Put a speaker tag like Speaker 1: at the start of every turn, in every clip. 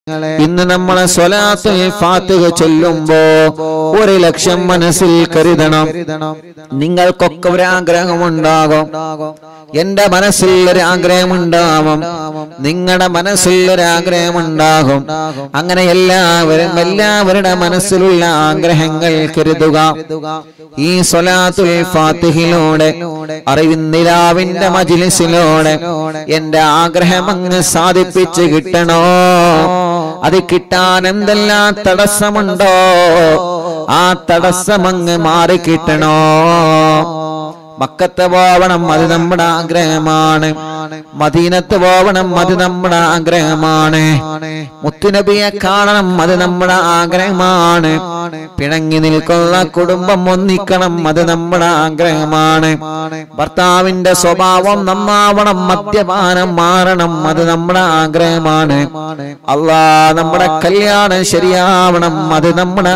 Speaker 1: ഇന്ന് നമ്മളെ സ്വലാത്തുൽ ഫാത്തിഹ ചൊല്ലുമ്പോ ഒരു ലക്ഷം മനസ്സിൽ കരുതണം നിങ്ങൾക്കൊക്കെ ഒരു ആഗ്രഹമുണ്ടാകും എന്റെ മനസ്സിൽ ഒരു ആഗ്രഹമുണ്ടാവും നിങ്ങളുടെ മനസ്സിൽ ഒരു ആഗ്രഹമുണ്ടാകും അങ്ങനെ എല്ലാവരും എല്ലാവരുടെ മനസ്സിലുള്ള ആഗ്രഹങ്ങൾ കരുതുക ഈ സ്വലാത്തുൽ ഫാത്തിഹിലൂടെ അറിവിന്ദിലാവിന്റെ മജിലിസിലൂടെ എന്റെ ആഗ്രഹം അങ്ങ് സാധിപ്പിച്ച് കിട്ടണോ അത് കിട്ടാൻ എന്തെല്ലാം തടസ്സമുണ്ടോ ആ തടസ്സം അങ്ങ് മാറി കിട്ടണോ മക്കത്ത് പോവണം അത് നമ്മുടെ ആഗ്രഹമാണ് മദീനത്ത് പോവണം അത് നമ്മുടെ ആഗ്രഹമാണ് മുത്തുനബിയെ കാണണം അത് നമ്മുടെ ആഗ്രഹമാണ് പിണങ്ങി നിൽക്കുന്ന കുടുംബം ഒന്നിക്കണം അത് നമ്മുടെ ആഗ്രഹമാണ് ഭർത്താവിന്റെ സ്വഭാവം നന്നാവണം മദ്യപാനം മാറണം അത് നമ്മുടെ ആഗ്രഹമാണ് അള്ളാ നമ്മുടെ കല്യാണം ശരിയാവണം അത് നമ്മുടെ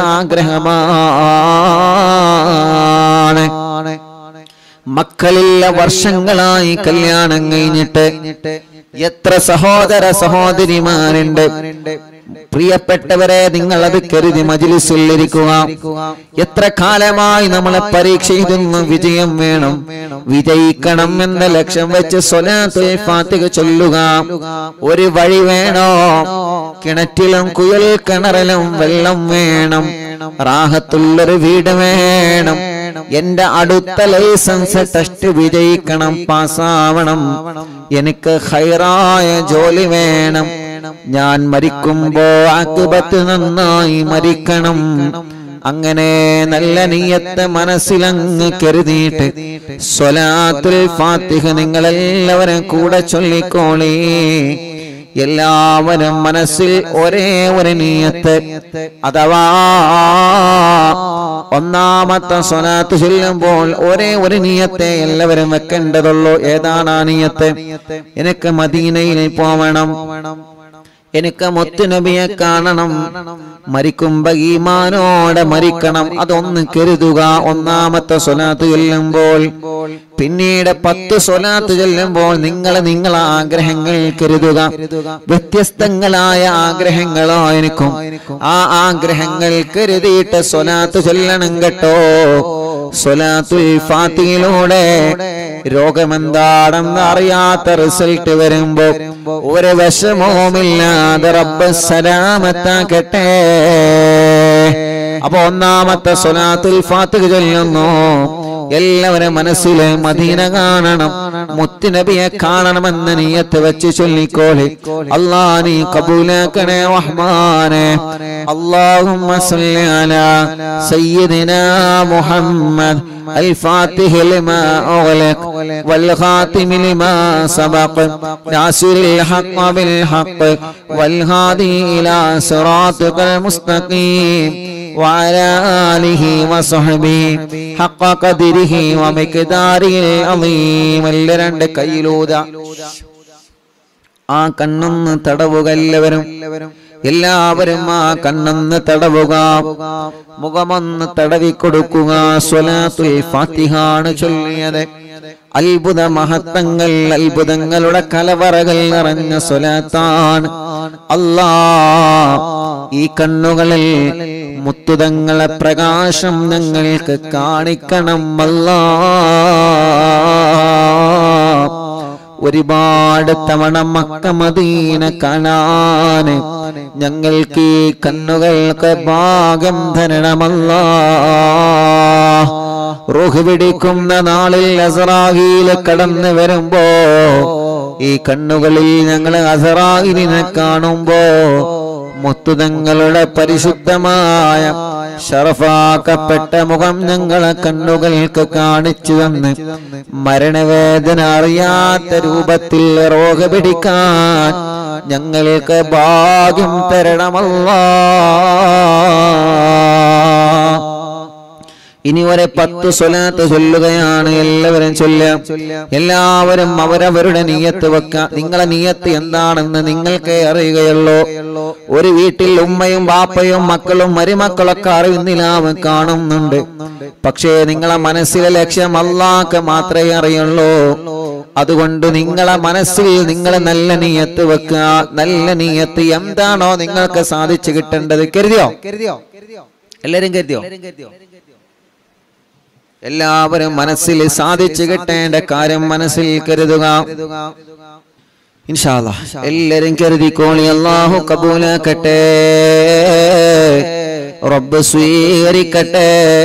Speaker 1: ആഗ്രഹമാണ് മക്കളില്ല വർഷങ്ങളായി കല്യാണം കഴിഞ്ഞിട്ട് എത്ര സഹോദര സഹോദരിമാരുണ്ട് പ്രിയപ്പെട്ടവരെ നിങ്ങൾ അത് കരുതി മജിലിസിൽ ഇരിക്കുക എത്ര കാലമായി നമ്മളെ പരീക്ഷ എഴുതുന്നു വിജയം വേണം വിജയിക്കണം എന്ന ലക്ഷ്യം വെച്ച് സ്വലാത്തുൽ ഫാത്തിഹ ചൊല്ലുക ഒരു വഴി വേണോ കിണറ്റിലും കുയൽ കിണറിലും വെള്ളം വേണം റാഹത്തുള്ളൊരു വീട് വേണം എന്റെ അടുത്ത ലൈസൻസ് ടെസ്റ്റ് വിജയിക്കണം പാസ്സാവണം എനിക്ക് ഹൈറായ ജോലി വേണം ഞാൻ മരിക്കുമ്പോ ആക്കുപത്ത് നന്നായി മരിക്കണം അങ്ങനെ നല്ല നീയത്ത് മനസ്സിലങ്ങ് കരുതിയിട്ട് സ്വലാത്തുൽ ഫാത്തിഹ നിങ്ങളെല്ലാവരും കൂടെ ചൊല്ലിക്കോളീ എല്ലാവരും മനസ്സിൽ ഒരേ ഒരു നീയത്ത് അഥവാ ഒന്നാമത്തെ സ്വലാത്ത് ചൊല്ലുമ്പോൾ ഒരേ ഒരു നീയത്തെ എല്ലാവരും വെക്കേണ്ടതുള്ളൂ ഏതാണ് ആ നീയത്ത് എനിക്ക് മദീനയിൽ പോവണം എനിക്ക് മുത്തുനബിയെ കാണണം മരിക്കുമ്പോ ഈമാനോടെ മരിക്കണം അതൊന്ന് കരുതുക ഒന്നാമത്തെ സ്വലാത്ത് ചൊല്ലുമ്പോൾ പിന്നീട് പത്ത് സ്വലാത്ത് ചൊല്ലുമ്പോൾ നിങ്ങൾ നിങ്ങളെ ആഗ്രഹങ്ങൾ കരുതുക വ്യത്യസ്തങ്ങളായ ആഗ്രഹങ്ങളായിരിക്കും ആ ആഗ്രഹങ്ങൾ കരുതിയിട്ട് സ്വലാത്ത് ചൊല്ലണം കേട്ടോ സ്വലാത്തുൽ ഫാത്തിയിലൂടെ രോഗമെന്താണെന്ന് അറിയാത്ത റിസൾട്ട് വരുമ്പോ ഒരു വിഷമവുമില്ലാതെ റബ്ബ് സലാമത്താക്കട്ടെ അപ്പൊ ഒന്നാമത്തെ സ്വലാത്തുൽ ഫാത്തിഹ ചൊല്ലുന്നു എല്ലാവരും മനസ്സിലെ മദീന കാണണം മുത്തുനബിയെ കാണണമെന്ന് നീയത്ത് വെച്ച് ചൊല്ലിക്കോളി അല്ലാ നീ കബൂലാക്കണേ റഹ്മാനെ اللهم صل على سيدنا محمد الفاتح لما أغلق والخاتم لما سبق ناصر الحق بالحق والهادي إلى صراطك المستقيم وعلى آله وصحبه حق قدره ومقداره العظيم രണ്ട് കയ്യിലൂത ആ കണ്ണൊന്ന് തടവുക എല്ലാവരും എല്ലാവരും ആ കണ്ണൊന്ന് തടവുക മുഖമൊന്ന് തടവി കൊടുക്കുക സ്വലാത്തുൽ ഫാത്തിഹാണ് ചൊല്ലിയത് അത്ഭുത മഹത്വങ്ങൾ അത്ഭുതങ്ങളുടെ കലവറകൾ നിറഞ്ഞ സ്വലാത്താണ് അല്ലാ ഈ കണ്ണുകളിൽ മുത്തുതങ്ങളെ പ്രകാശം ഞങ്ങൾക്ക് കാണിക്കണം അല്ലാ ഒരുപാട് തവണ മക്ക മദീന കാണാന് ഞങ്ങൾക്ക് ഈ കണ്ണുകൾക്ക് ഭാഗ്യം തരണമല്ല റൂഹ് പിടിക്കുന്ന നാളിൽ അസറാഹിയിൽ കടന്നു വരുമ്പോ ഈ കണ്ണുകളിൽ ഞങ്ങൾ അസറാഹിലിനെ കാണുമ്പോ മുത്തുതങ്ങളുടെ പരിശുദ്ധമായ ഷറഫാക്കപ്പെട്ട മുഖം ഞങ്ങളെ കണ്ണുകൾക്ക് കാണിച്ചു തന്ന് മരണവേദന അറിയാത്ത രൂപത്തിൽ റോഗ പിടിക്കാൻ ഞങ്ങൾക്ക് ഭാഗ്യം തരണമല്ല ഇനി ഒരു പത്ത് സ്വലാത്ത് ചൊല്ലുകയാണ് എല്ലാവരും ചൊല്ലാം എല്ലാവരും അവരവരുടെ നീയത്ത് വെക്ക നിങ്ങളെ നീയത്ത് എന്താണെന്ന് നിങ്ങൾക്ക് അറിയുകയുള്ളൂ ഒരു വീട്ടിൽ ഉമ്മയും ബാപ്പയും മക്കളും മരുമക്കളൊക്കെ അറിയുന്നില്ലാവ് കാണുന്നുണ്ട് പക്ഷേ നിങ്ങളെ മനസ്സിലെ ലക്ഷ്യം അള്ളാഹ്ക്ക് മാത്രമേ അറിയുള്ളൂ അതുകൊണ്ട് നിങ്ങളെ മനസ്സിൽ നിങ്ങൾ നല്ല നീയത്ത് വെക്കുക നല്ല നീയത്ത് എന്താണോ നിങ്ങൾക്ക് സാധിച്ചു കിട്ടേണ്ടത് കരുതിയോ
Speaker 2: കരുതിയോ
Speaker 1: എല്ലാരും കരുതിയോ എല്ലാവരും മനസ്സിൽ സാധിച്ചു കിട്ടേണ്ട കാര്യം മനസ്സിൽ കരുതുക ഇൻഷാ അല്ലാ എല്ലാരും കരുതിക്കോളി അള്ളാഹു കബൂലാക്കട്ടെ റബ്ബ് സ്വീകരിക്കട്ടെ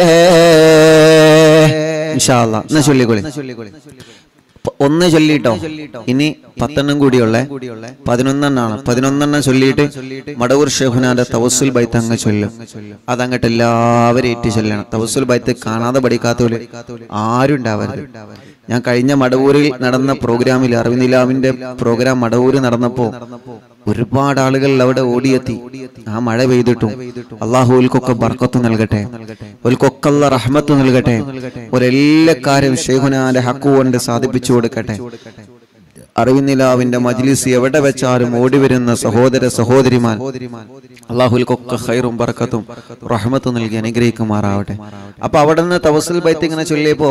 Speaker 1: ഇൻഷാ അല്ലാ എന്നാ ചൊല്ലിക്കോളി പ- ഒന്ന് ചൊല്ലിട്ടോ ഇനി പത്തെണ്ണം കൂടിയുള്ള പതിനൊന്നെണ്ണാണ് പതിനൊന്നെണ്ണം ചൊല്ലിയിട്ട് മടവൂർ ഷെഹുനാന്റെ തവസുൽ ബൈത്ത് അങ്ങ് ചൊല്ലും അതങ്ങട്ട് എല്ലാവരും ഏറ്റ് ചൊല്ലണം തവസുൽ ബൈത്ത് കാണാതെ പഠിക്കാത്തവര് ആരും ഉണ്ടാവരുത് ഞാൻ കഴിഞ്ഞ മടവൂരിൽ നടന്ന പ്രോഗ്രാമിൽ അറിവിനിലാവിന്റെ പ്രോഗ്രാം മടവൂര് നടന്നപ്പോ ഒരുപാട് ആളുകൾ അവിടെ ഓടിയെത്തി ആ മഴ പെയ്തിട്ടും അള്ളാഹുൽക്കൊക്കെ ബർക്കത്ത് നൽകട്ടെ ഒൽക്കൊക്കെ അല്ല റഹ്മത്ത് നൽകട്ടെ ഒരെല്ലാ കാര്യം ഷെയ്ഖുനാന്റെ ഹക്കു കൊണ്ട് സാധിപ്പിച്ചു കൊടുക്കട്ടെ അറിവിനിലാവിന്റെ മജ്ലിസ് എവിടെ വെച്ചാലും ഓടി വരുന്ന സഹോദര സഹോദരിമാൻ അള്ളാഹുൽക്കൊക്കെ ഹൈറും ബർക്കത്തും റഹ്മത്തും നൽകി അനുഗ്രഹിക്കുമാറാവട്ടെ അപ്പൊ അവിടെ നിന്ന് തവസുൽ ബൈത്ത് ഇങ്ങനെ ചൊല്ലിയപ്പോ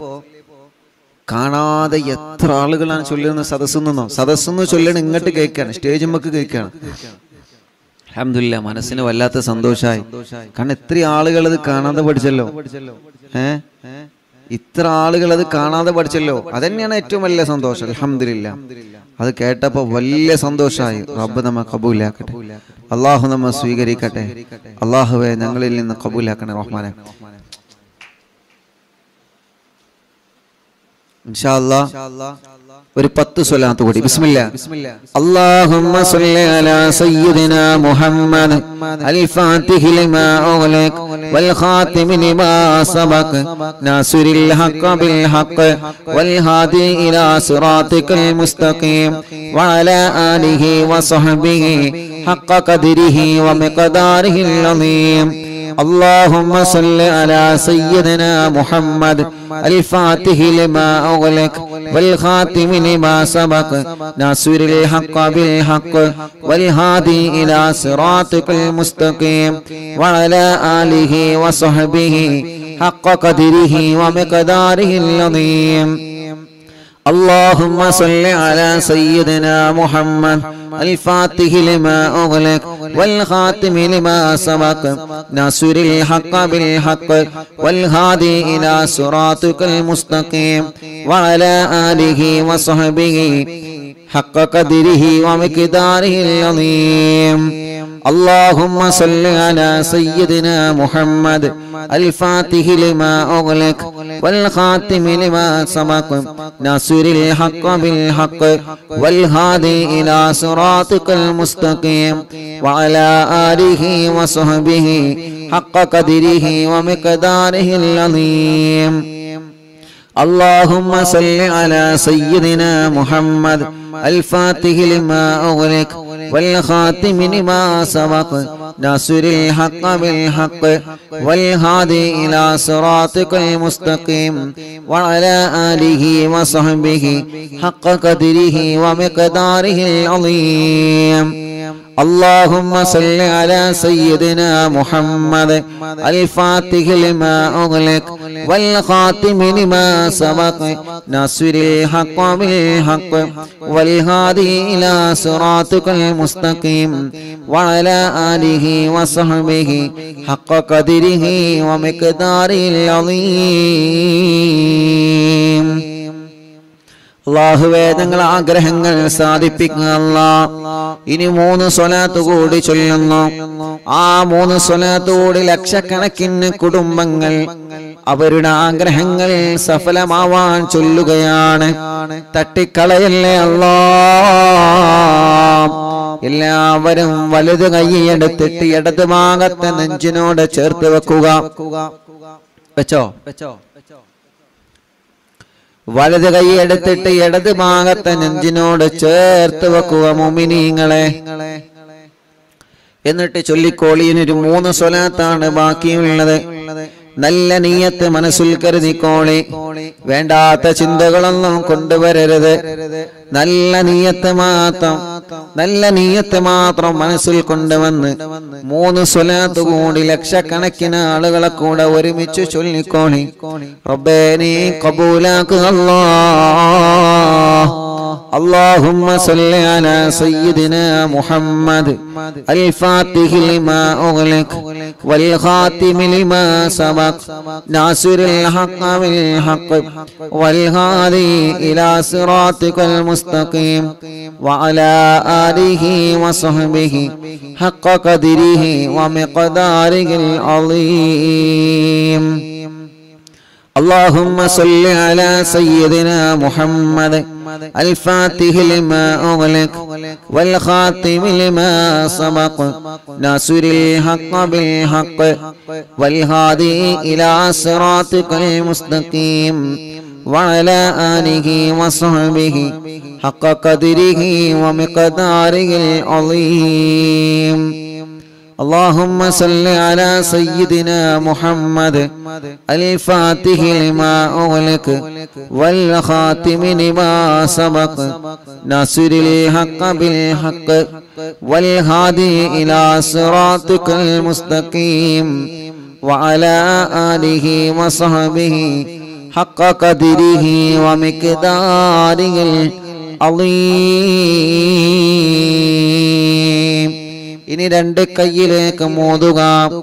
Speaker 1: കാണാതെ എത്ര ആളുകളാണ് ചൊല്ലുന്ന സദസ്സിൽ നിന്നോ സദസ്സിന്ന് ചൊല്ലണ ഇങ്ങോട്ട് കേൾക്കാണ് സ്റ്റേജ് നമുക്ക് കേൾക്കാണ് അഹമ്മദില്ല മനസ്സിന് വല്ലാത്ത സന്തോഷമായി കാരണം എത്ര ആളുകൾ അത് കാണാതെ പഠിച്ചല്ലോ ഏ ഇത്ര ആളുകൾ അത് കാണാതെ പഠിച്ചല്ലോ അതന്നെയാണ് ഏറ്റവും വലിയ സന്തോഷം അലഹമില്ല അത് കേട്ടപ്പോ വലിയ സന്തോഷമായി റബ്ബ് നമ്മ കബൂലാക്കട്ടെ അള്ളാഹു നമ്മ സ്വീകരിക്കട്ടെ അള്ളാഹുവെ ഞങ്ങളിൽ നിന്ന് കബൂലാക്കണേ റഹ്മാനെ ഇൻഷാ അല്ലാ ഒരു പത്ത് സ്വലാത്ത് കൂടി ബിസ്മില്ല اللهم صل على سيدنا محمد الفاتح لما أغلق والخاتم لما سبق ناصر الحق بالحق والهادي إلى صراطك المستقيم وعلى آله وصحبه حق قدره ومقداره العظيم اللهم صل على سيدنا محمد الفاتح لما أغلق والخاتم لما سبق ناصر الحق بالحق والهادي إلى صراطك المستقيم وعلى آله وصحبه حق قدره ومقداره العظيم اللهم صل على سيدنا محمد الفاتح لما أغلق والخاتم لما سبق ناصر الحق بالحق والهادي إلى صراطك المستقيم وعلى آله وصحبه حق قدره ومقداره العظيم اللهم صل على سيدنا محمد الفاتح لما أغلق والخاتم لما سبق ناصر الحق بالحق والهادي إلى صراطك المستقيم وعلى آله وصحبه حق قدره ومقداره العظيم اللهم صل على سيدنا محمد الفاتح لما أغلق والخاتم لما سبق ناصر الحق بالحق والهادي إلى صراطك المستقيم وعلى آله وصحبه حق قدره ومقداره العظيم اللهم صل على سيدنا محمد الفاتح لما أغلق والخاتم لما سبق ناصر الحق بالحق والهادي إلى صراطك المستقيم وعلى آله وصحبه حق قدره ومقداره العظيم അള്ളാഹുവേ ഞങ്ങൾ ആഗ്രഹങ്ങൾ സാധിപ്പിക്കുക അല്ലാ ഇനി മൂന്ന് സ്വലാത്ത് കൂടി ചൊല്ലുന്നു ആ മൂന്ന് സ്വലാത്ത് കൂടി ലക്ഷക്കണക്കിന് കുടുംബങ്ങൾ അവരുടെ ആഗ്രഹങ്ങൾ സഫലമാവാൻ ചൊല്ലുകയാണ് തട്ടിക്കളയല്ലേ അല്ലാ എല്ലാവരും വലുത് കൈയെടുത്തിട്ട് ഇടത് ഭാഗത്തെ നെഞ്ചിനോട് ചേർത്ത് വെക്കുക വെച്ചോ വെച്ചോ വലത് കൈ എടുത്തിട്ട് ഇടത് ഭാഗത്തെ നെഞ്ചിനോട് ചേർത്ത് വെക്കുക മുമിനീങ്ങളെ എന്നിട്ട് ചൊല്ലിക്കോളിയിനൊരു മൂന്ന് സ്വലാത്താണ് ബാക്കിയുള്ളത് നല്ല നീയത്ത് മനസ്സിൽ കരുതിക്കോളി വേണ്ടാത്ത ചിന്തകളൊന്നും കൊണ്ടുവരരുത് നല്ല നീയത്ത് മാത്രം നല്ല നീയത്ത് മാത്രം മനസ്സിൽ കൊണ്ടുവന്ന് മൂന്ന് സ്വലാത്ത് കൂടി ലക്ഷക്കണക്കിന് ആളുകളെ കൂടെ ഒരുമിച്ച് ചൊല്ലിക്കോളി റബ്ബേ നീ കബൂലാക്കുക അല്ലാ اللهم صل على سيدنا محمد الفاتح لما أغلق والخاتم لما سبق ناصر الحق بالحق والهادي إلى صراطك المستقيم وعلى آله وصحبه حق قدره ومقداره العظيم اللهم صل على سيدنا محمد الفاتح لما أغلق والخاتم لما سبق ناصر الحق بالحق والهادي إلى صراطك المستقيم وعلى آله وصحبه حق قدره ومقداره العظيم اللهم صل على سيدنا محمد الفاتح لما أغلق والخاتم لما سبق ناصر الحق بالحق والهادي إلى صراطك المستقيم وعلى آله وصحبه حق قدره ومقداره العظيم ഇനി രണ്ട് കയ്യിലേക്ക് മോതുക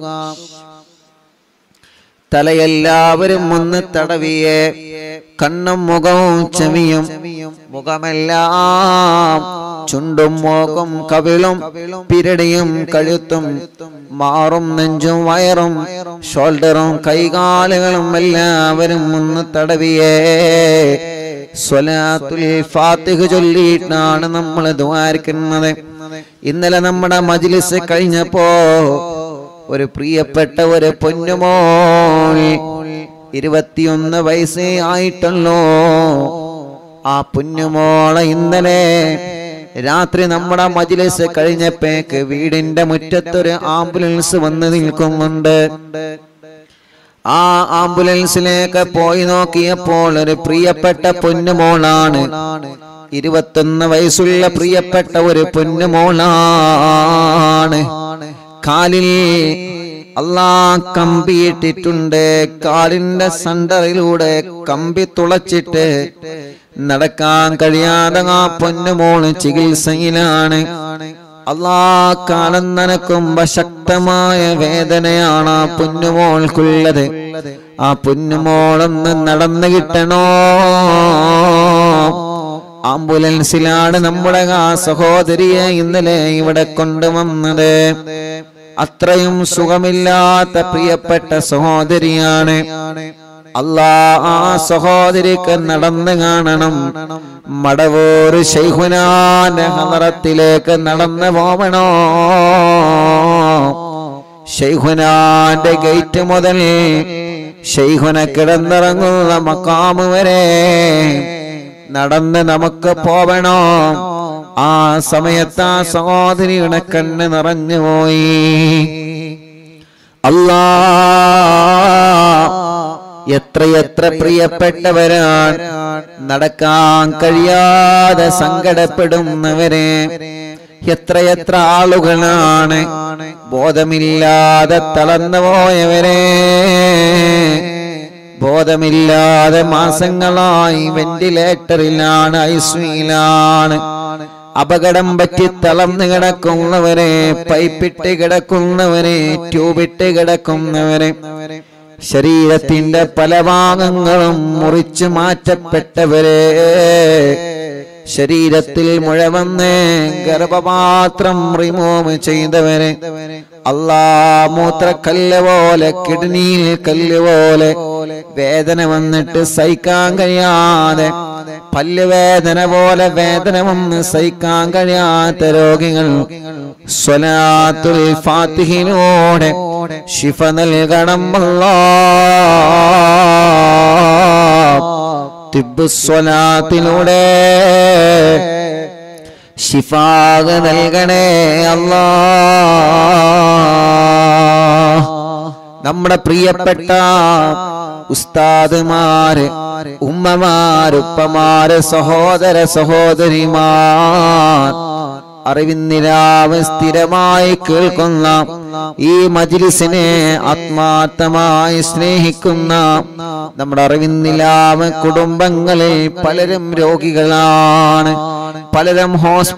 Speaker 1: തലയെല്ലാവരും ഒന്ന് തടവിയെ കണ്ണും മുഖവും ചെവിയും മുഖമെല്ലാം ചുണ്ടും മോക്കും കവിളും പിരടിയും കഴുത്തും മാറും നെഞ്ചും വയറും ഷോൾഡറും കൈകാലുകളും എല്ലാവരും ഒന്ന് തടവിയേ സ്വലാത്തുൽ ഫാത്തിഹ് ചൊല്ലിയിട്ടാണ് നമ്മൾ ദ്വാരിക്കുന്നത് ഇന്നലെ നമ്മുടെ മജ്ലിസ് കഴിഞ്ഞപ്പോ ഒരു പ്രിയപ്പെട്ട ഒരു പൊന്നുമോൾ ഇരുപത്തിയൊന്ന് വയസ്സേ ആയിട്ടുള്ളൂ ആ പൊന്നുമോളെ ഇന്നലെ രാത്രി നമ്മുടെ മജ്ലിസ് കഴിഞ്ഞപ്പേക്ക് വീടിന്റെ മുറ്റത്തൊരു ആംബുലൻസ് വന്ന് നിൽക്കുന്നുണ്ട് ആ ആംബുലൻസിലേക്ക് പോയി നോക്കിയപ്പോൾ ഒരു പ്രിയപ്പെട്ട പൊന്നുമോളാണ് ഇരുപത്തൊന്ന് വയസ്സുള്ള പ്രിയപ്പെട്ട ഒരു പൊന്നുമോളാണ് കാലിൽ അല്ലാ കമ്പിയിട്ടിട്ടുണ്ട് കാലിന്റെ സണ്ടറിലൂടെ കമ്പി തുളച്ചിട്ട് നടക്കാൻ കഴിയാതെ ആ പൊന്നുമോള് ചികിത്സയിലാണ് അല്ലാ കാലം നനക്കുമ്പോ ശക്തമായ വേദനയാണ് ആ പൊന്നുമോൾക്കുള്ളത് ആ പൊന്നുമോളൊന്ന് നടന്നു കിട്ടണോ ആംബുലൻസിലാണ് നമ്മുടെ ആ സഹോദരിയെ ഇന്നലെ ഇവിടെ കൊണ്ടുവന്നത് അത്രയും സുഖമില്ലാത്ത പ്രിയപ്പെട്ട സഹോദരിയാണ് അല്ലാ ആ സഹോദരിക്ക് നടന്നു കാണണം മടവൂർ ശൈഖുനാന്റെ ഹമറത്തിലേക്ക് നടന്നു പോവണോ ശൈഖുനാന്റെ ഗേറ്റ് മുതൽ ശൈഖുന കിടന്നിറങ്ങുന്ന മക്കാമ് വരെ നടന്ന് നമുക്ക് പോവണോ ആ സമയത്ത് ആ സഹോദരിയുടെ കണ്ണ് നിറഞ്ഞു പോയി അല്ലാ എത്രയെത്ര പ്രിയപ്പെട്ടവരാണ് നടക്കാൻ കഴിയാതെ സങ്കടപ്പെടുന്നവരെ എത്രയെത്ര ആളുകളാണ് ബോധമില്ലാതെ തളർന്നു പോയവരെ ബോധമില്ലാതെ മാസങ്ങളായി വെന്റിലേറ്ററിലാണ് ഐസിയിലാണ് അപകടം പറ്റി തളർന്നു കിടക്കുന്നവരെ പൈപ്പിട്ട് കിടക്കുന്നവരെ ട്യൂബിട്ട് കിടക്കുന്നവരെ ശരീരത്തിന്റെ പല ഭാഗങ്ങളും മുറിച്ചു മാറ്റപ്പെട്ടവരെ ശരീരത്തിൽ മുഴവന്ന് ഗർഭപാത്രം റിമൂവ് ചെയ്തവരെ അല്ലാ മൂത്രക്കല്ല് പോലെ കിഡ്നിയിൽ കല്ല് പോലെ വേദന വന്നിട്ട് സഹിക്കാൻ കഴിയാതെ പല്ലുവേദന പോലെ വേദന വന്ന് സഹിക്കാൻ കഴിയാത്ത രോഗികൾ സ്വലാത്തുൽ ഫാത്തിഹിനോടെ ശിഫ നൽകണം അല്ലാ തിബ്ബ് സ്വലാത്തിലൂടെ ശിഫാക നൽകണേ അല്ലാ നമ്മുടെ പ്രിയപ്പെട്ട ഉസ്താദുമാര് ഉമ്മമാരുപ്പമാര് സഹോദര സഹോദരിമാർ അറിവിന്നിരാവ് സ്ഥിരമായി കേൾക്കുന്ന ഈ മജിലിസിനെ ആത്മാർത്ഥമായി സ്നേഹിക്കുന്ന നമ്മുടെ അറിവിന്നിലാവ് കുടുംബങ്ങളിൽ പലരും രോഗികളാണ് പലരും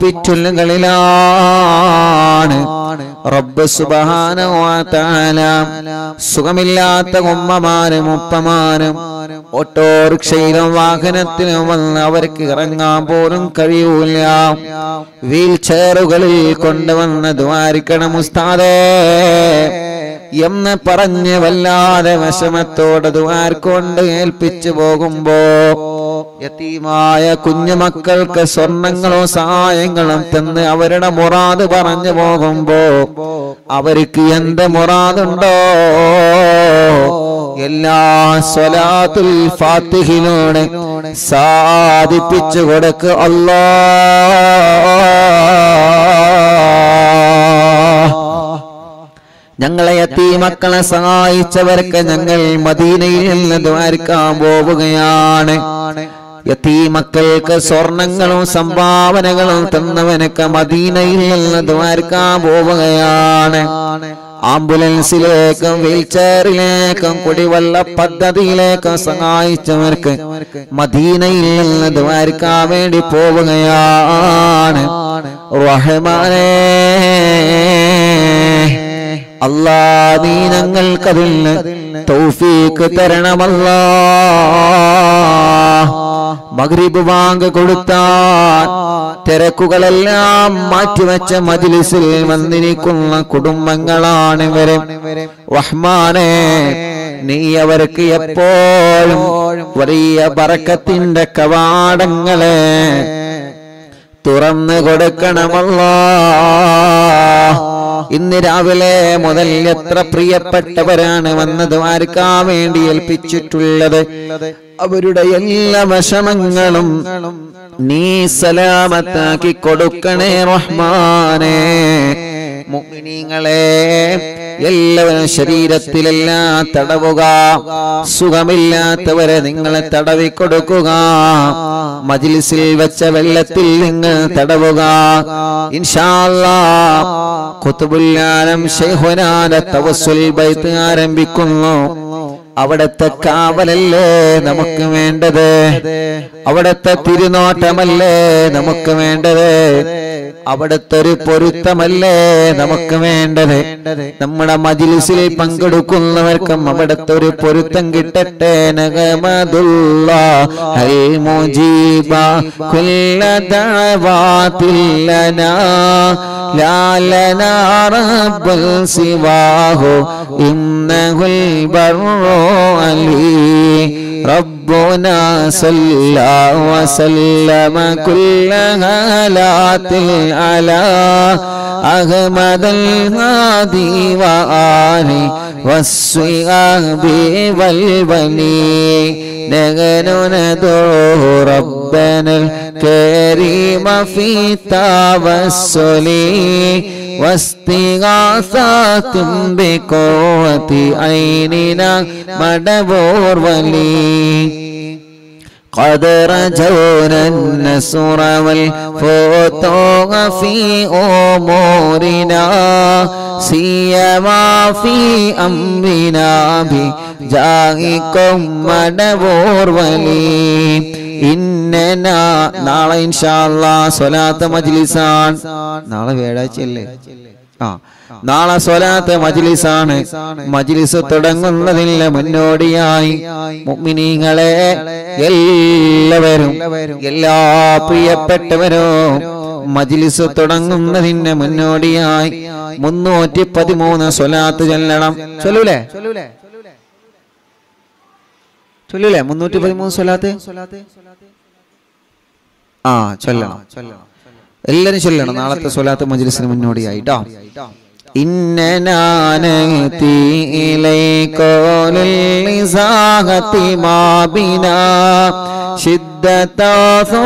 Speaker 1: ഹോസ്പിറ്റലുകളിലാണ് റബ്ബ് സുബാന സുഖമില്ലാത്ത ഉമ്മമാരും ഉപ്പമാരും ഓട്ടോറിക്ഷയിലും വാഹനത്തിലും വന്ന് അവർക്ക് ഇറങ്ങാൻ പോലും കഴിയൂല വീൽ ചെയറുകളിൽ കൊണ്ടുവന്ന് ദ്വാരിക്കണം ഉസ്താദേ എന്ന് പറഞ്ഞ് വല്ലാതെ വിഷമത്തോടെ ദ്വാർക്കൊണ്ട് ഏൽപ്പിച്ചു പോകുമ്പോ യത്തീമായ കുഞ്ഞുമക്കൾക്ക് സ്വർണങ്ങളും സഹായങ്ങളും തന്ന് അവരുടെ മുറാദ് പറഞ്ഞു പോകുമ്പോ അവർക്ക് എന്ത് മുറാദുണ്ടോ എല്ലാ സ്വലാത്തുൽ ഫാത്തിഹിനോട് സാധിപ്പിച്ചു കൊടുക്ക് അല്ലാ ഞങ്ങളെ എത്തി മക്കളെ സഹായിച്ചവർക്ക് ഞങ്ങൾ മദീനയിൽ നിന്ന് ദ്വാരിക്കാൻ പോവുകയാണ് എത്തി മക്കൾക്ക് സ്വർണങ്ങളും സംഭാവനകളും തന്നവനൊക്കെ മദീനയിൽ നിന്ന് ദ്വാരിക്കാൻ പോവുകയാണ് ആംബുലൻസിലേക്കും വീൽചെയറിലേക്കും കുടിവെള്ള പദ്ധതിയിലേക്കും സഹായിച്ചവർക്ക് മദീനയിൽ നിന്ന് ദ്വാരിക്കാൻ വേണ്ടി പോവുകയാണ് റഹ്മാനേ അല്ലാ നീ ഞങ്ങൾക്കതിൽ തൗഫീക്ക് തരണമല്ലാ മഗ്രിബ് വാങ്ക് കൊടുത്താൽ തിരക്കുകളെല്ലാം മാറ്റിവെച്ച മജിലിസിൽ വന്നിരിക്കുന്ന കുടുംബങ്ങളാണ് ഇവര് റഹ്മാനെ നീ അവർക്ക് എപ്പോഴും വലിയ ബറക്കത്തിന്റെ കവാടങ്ങളെ തുറന്നു കൊടുക്കണമല്ലോ ഇന്ന് രാവിലെ മുതൽ എത്ര പ്രിയപ്പെട്ടവരാണ് വന്നത് ആർക്കാൻ വേണ്ടി ഏൽപ്പിച്ചിട്ടുള്ളത് അവരുടെ എല്ലാ വിഷമങ്ങളും നീ സലാമത്താക്കി കൊടുക്കണേ റഹ്മാനേ മുഅ്മിനീങ്ങളെ എല്ലാവരും ശരീരത്തിലെല്ലാം തടവുക സുഖമില്ലാത്തവരെ നിങ്ങളെ തടവി കൊടുക്കുക മജിലിസിൽ വെച്ച വെള്ളത്തിൽ നിങ്ങൾ തടവുക ഇൻഷാല്ലാ ഖുതുബുല്ലാലം ശൈഖുനാന്റെ തവസ്സുൽ ബൈത്ത് ആരംഭിക്കുന്നു അവിടത്തെ കാവലല്ലേ നമുക്ക് വേണ്ടത് അവിടത്തെ തിരുനോട്ടമല്ലേ നമുക്ക് വേണ്ടത് അവിടുത്തെ ഒരു പൊരുത്തമല്ലേ നമുക്ക് വേണ്ടത് നമ്മുടെ മജിലിസിൽ പങ്കെടുക്കുന്നവർക്കും അവിടുത്തെ ഒരു പൊരുത്തം കിട്ടട്ടെ നഗമതുള്ള ഹൽ മുജീബ കുല്ല ദഅവാതില്ലനാ ലാ ലനാ റബ്ബൽ സിവാഹു ഇന്നഹുൽ ബർറു അലി ربنا صلى وسلم كل هالات على أحمد الهادي وآله والصحاب والولي نحن ندعو ربنا الكريم في توسل واستغاثات بقوة عيننا مدبور ولي قد رجونا النصر والفتوح في أمورنا سيما في أمرنا بجاهكم مدبور ولي ഇന്നന നാളെ ഇൻഷാല്ല സ്വലാത്ത് മജ്ലിസാൻ നാളെ വ്യാഴാഴ്ചയല്ലേ ആ നാളെ സ്വലാത്ത് മജ്ലിസാണ് മജ്ലിസ് തുടങ്ങുന്നതിന് മുന്നോടിയായി മുഅ്മിനീങ്ങളെ എല്ലാവരും എല്ലാ പ്രിയപ്പെട്ടവരും മജ്ലിസ് തുടങ്ങുന്നതിന് മുന്നോടിയായി മുന്നൂറ്റി പതിമൂന്ന് സ്വലാത്ത് ചെല്ലണം ചൊല്ലൂലേ ചൊല്ലൂലേ മുന്നൂറ്റി പതിമൂന്ന് സ്വലാത്ത് ആ ചൊല്ലണം എല്ലാരും ചൊല്ലണം നാളത്തെ സ്വലാത്ത് മജ്ലിസിന് മുന്നോടിയായിട്ടോ ഇന്നനാനത്തി ഇലൈക്കോലിസാഹത്തി മാബിന ശിദ്ദത്താസോ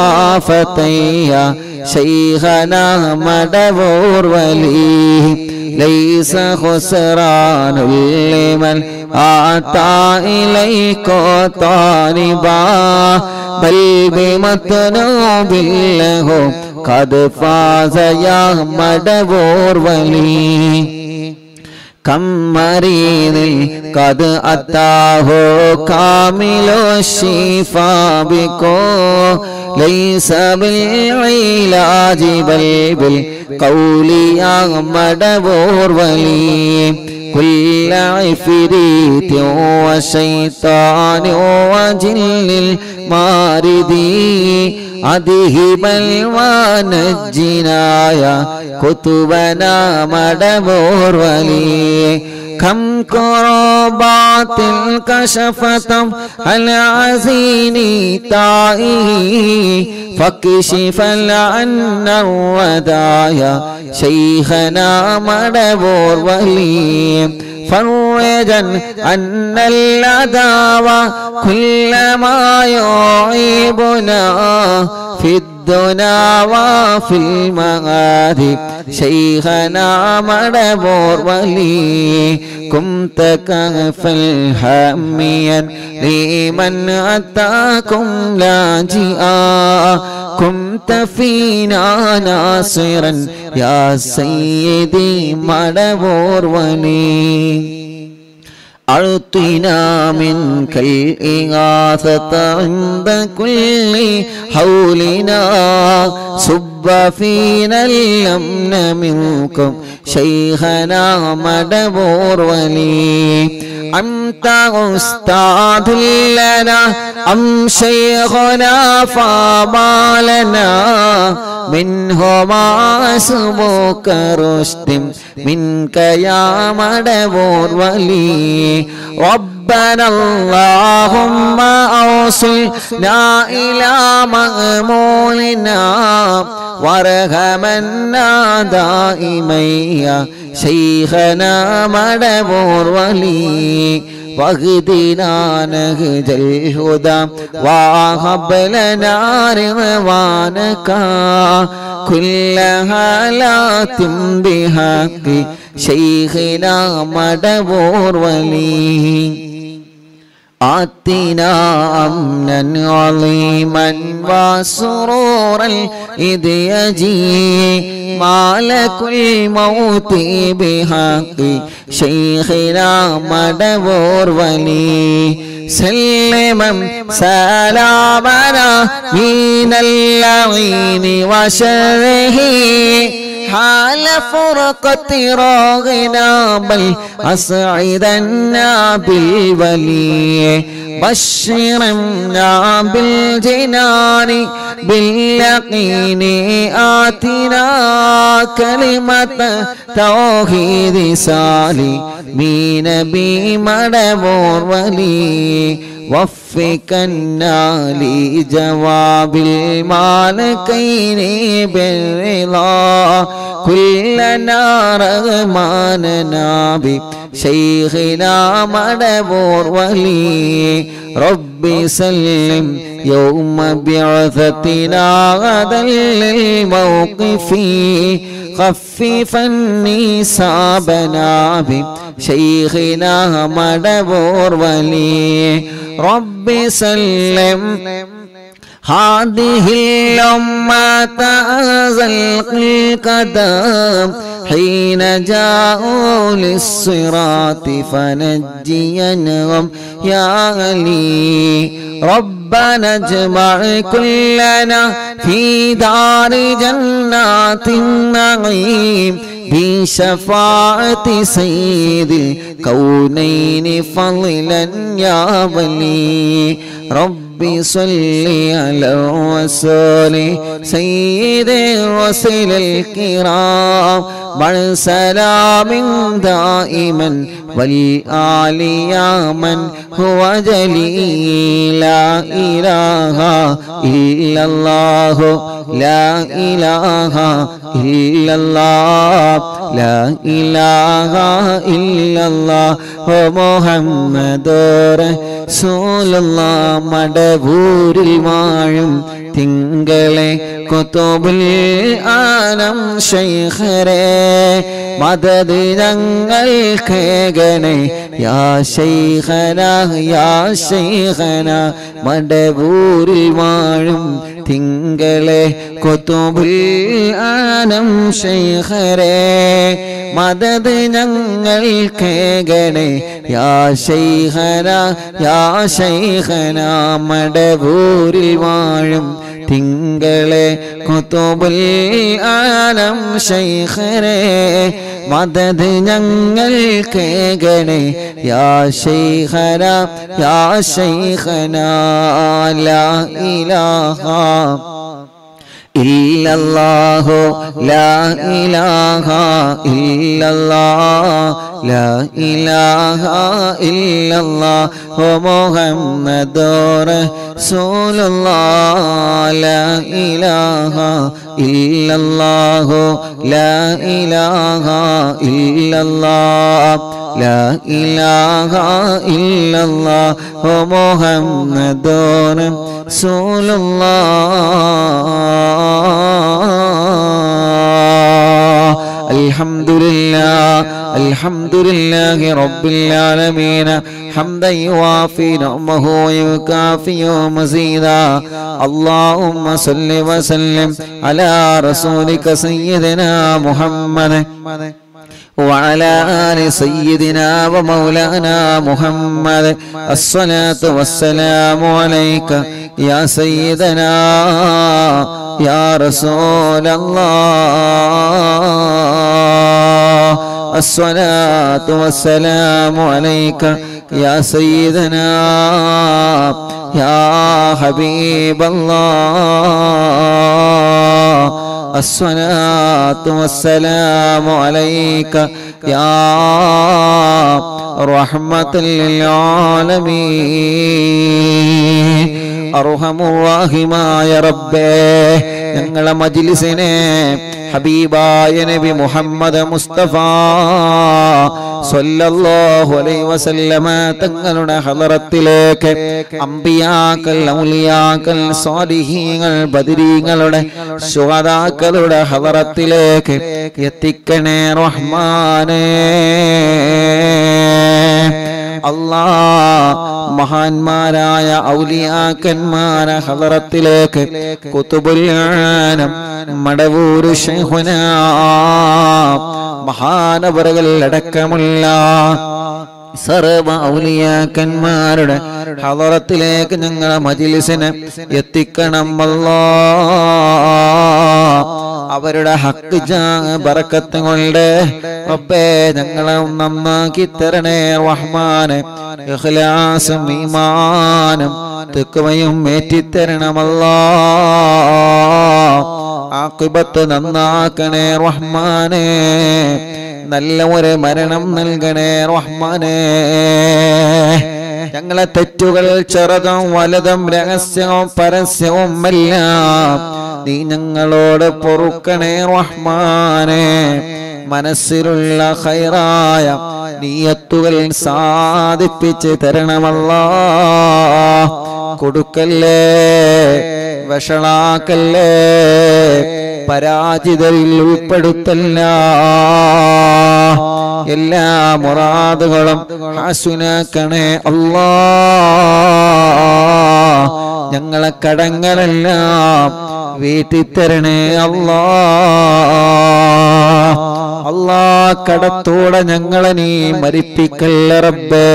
Speaker 1: ആഫത്തയ്യ ശൈഖന മടവൂർ വലി ليس خسران لمن أتى إليك طالبا بل بمطلوب له قد فاز يا مدبور ولي كم مريض قد أتاه كامل الشفاء بكو ليس بالعلاج بل بالقول يا مدبور ولي كل عفريت وشيطان وجل الماردي أذهبا ونجنا كتبنا مدبور ولي كم كربات كشفت العزين طائه فكشف عنا الودايا شيخنا مدبور ولي فرجا أن العداوة كل ما يعيبنا في الدنا وفي المغادي شيخنا مدبور ولي كنت كفا هاميا لمن أتاكم لاجئا كنت فينا ناصرا يا سيدي مدبور ولي أعطنا منك الإغاثة عند كل حولنا صب فينا الأمن منكم شيخنا مدبور ولي أنت أستاذ لنا أم شيخنا فما لنا منه ما اسمك رشد منك يا مدبور ولي ربنا اللهم أوصلنا إلى مأمولنا وارحمنا دائما يا شيخنا مدبور ولي واهدنا نهج الهدى وهب لنا رضوانك كل حالات بحق شيخنا مدبور ولي آتنا أمنا عظيما وسرورا إذ يجي مالك الموت بحق شيخنا مدبور ولي سلما سلامنا من اللعين وشره حال فرقة راغنا بل أسعدنا بالولي بشرنا بالجنان باليقين آتنا كلمة توحيد سالي من نبي مدبور ولي وفقنا لجواب المالكين بالرضا كلنا رغماننا بشيخنا مدبور ولي ربي سلم يوم بعثتنا غدا للموقف خففا نسابنا بشيخنا مدبور ولي رب سلم هذه الأمة أزلق القدم حين جاءوا للصراط فنجينهم يا علي ربنا اجمع كلنا في دار جنات النعيم بشفاعة سيد الكونين فضلا يا ولي ربي صل على الرسول سيد الرسل الكرام بل سلام دائما والآل يا من هو جليل لا إله إلا الله لا إله إلا الله لا إله إلا الله محمد رسول الله മടവൂരിൽ വാഴും തിങ്കളെ കുത്തുബുൽ ആനം ശൈഖരെ മദത് ഞങ്ങൾ കേകണേ യാ ശൈഖന യാ ശൈഖന മടവൂരിൽ വാഴും തിങ്കളെ കൊത്തുബുൽ ആനം ശൈഖരെ മദത് ഞങ്ങൾ കേകണേ യാ ശൈഖന യാ ശൈഖന മടവൂരിൽ വാഴും തിങ്കളെ കുത്തുബുൽ ആലം ശൈഖരെ മദത് ഞങ്ങൾ കേകണേ യാ ശൈഖന യാ ശൈഖന ലാ ഇലാഹ ഇല്ലല്ലാഹു ലാ ഇലാഹ ഇല്ലല്ലാഹ് ലാ ഇലാഹ ഇല്ലല്ലാഹു മുഹമ്മദുർ റസൂലുള്ളാഹ് ലാ ഇലാഹ ഇല്ലല്ലാഹു ലാ ഇലാഹ ഇല്ലല്ലാഹ് لا إله إلا الله محمد رسول الله الحمد لله الحمد لله رب العالمين حمدا يوافي نعمه ويكافئ مزيدا اللهم صل وسلم على رسولك سيدنا محمد وعلى آل سيدنا ومولانا محمد الصلاة والسلام عليك يا سيدنا يا رسول الله الصلاة والسلام عليك يا سيدنا يا حبيب الله الصلاة والسلام عليك يا رحمة للعالمين അർഹമുറാഹിമായ റബ്ബേ ഞങ്ങളെ മജിലിസിനെ ഹബീബായ നബി മുഹമ്മദ് മുസ്തഫ സല്ലല്ലാഹു അലൈഹി വസല്ലമ തങ്ങളുടെ ഹളറത്തിലേക്ക് അമ്പിയാക്കൾ ഔലിയാക്കൾ സ്വാലിഹീങ്ങൾ ബദരീങ്ങളുടെ ശുഹദാക്കളുടെ ഹളറത്തിലേക്ക് എത്തിക്കണേ റഹ്മാനേ അല്ലാ മഹാന്മാരായ ഔലിയാക്കന്മാരെ ഹലറത്തിലേക്ക് കുത്തുബുല്യാനം മടവൂരു ശൈഖുന മഹാനവറുകൾ അടക്കമുള്ള സർവ ഔലിയാക്കന്മാരുടെ ഹലറത്തിലേക്ക് ഞങ്ങളെ മജിലിസിനെ എത്തിക്കണം അല്ലാ അവരുടെ ഹക്ക് ബറക്കത്ത് കൊണ്ട് റബ്ബേ ഞങ്ങളെ നന്നാക്കി തരണേ റഹ്മാനെ ഇഖ്ലാസും ഈമാനും തെക്കുമയും ഏറ്റിത്തരണമല്ലാ ആക്കിബത്ത് നന്നാക്കണേ റഹ്മാനെ നല്ല ഒരു മരണം നൽകണേ റഹ്മാനെ ഞങ്ങളെ തെറ്റുകൾ ചെറുതും വലുതും രഹസ്യവും പരസ്യവും എല്ലാം നീ ഞങ്ങളോട് പൊറുക്കണേ റഹ്മാനെ മനസ്സിലുള്ള ഹൈറായ നീയത്തുകൾ സാധിപ്പിച്ച് തരണമല്ല കൊടുക്കല്ലേ വഷളാക്കല്ലേ പരാജിതരിൽ ഉൾപ്പെടുത്തല്ല എല്ലാ മുറാദുകളും ഹാസുനാക്കണേ അല്ലാ ഞങ്ങളെ കടങ്ങളെല്ലാം വീട്ടിത്തരണേ അല്ലാ അല്ലാ കടത്തോടെ ഞങ്ങളെ നീ മരിപ്പിക്കല്ല റബ്ബേ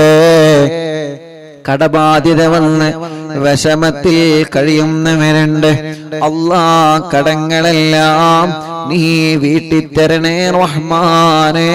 Speaker 1: കടബാധ്യത വന്ന് വിഷമത്തിൽ കഴിയുന്നവരുണ്ട് അല്ലാ കടങ്ങളെല്ലാം നീ വീട്ടിത്തരണേ റഹ്മാനേ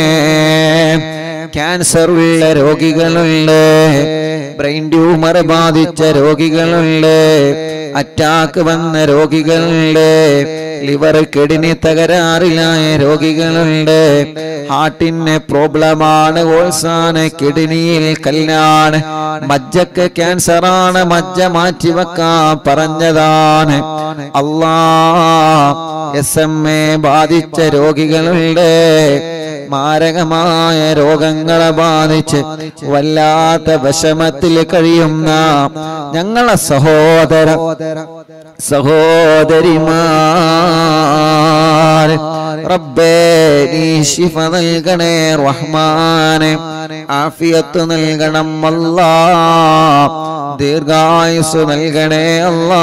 Speaker 1: ക്യാൻസർ ഉള്ള രോഗികളുണ്ട് ബ്രെയിൻ ട്യൂമർ ബാധിച്ച രോഗികളുണ്ട് അറ്റാക്ക് വന്ന രോഗികളുണ്ട് ലിവർ കിഡ്നി തകരാറിലായ രോഗികളുണ്ട് ഹാർട്ടിന് പ്രോബ്ലമാണ് ഓൾസാണ് കിഡ്നിയിൽ കല്ലാണ് മജ്ജക്ക് ക്യാൻസറാണ് മജ്ജ മാറ്റി വെക്കാൻ പറഞ്ഞതാണ് അല്ലാ എസ് എം എ ബാധിച്ച രോഗികളുണ്ട് മാരകമായ രോഗങ്ങളെ ബാധിച്ച് വല്ലാത്ത വിഷമത്തിൽ കഴിയുന്ന ഞങ്ങളെ സഹോദര സഹോദരിമാർ റബ്ബേ നീ ശിഫ നൽകണേ റഹ്മാനെ ആഫിയത്ത് നൽകണം അല്ലാ ദീർഘായുസ് നൽകണേ അല്ലാ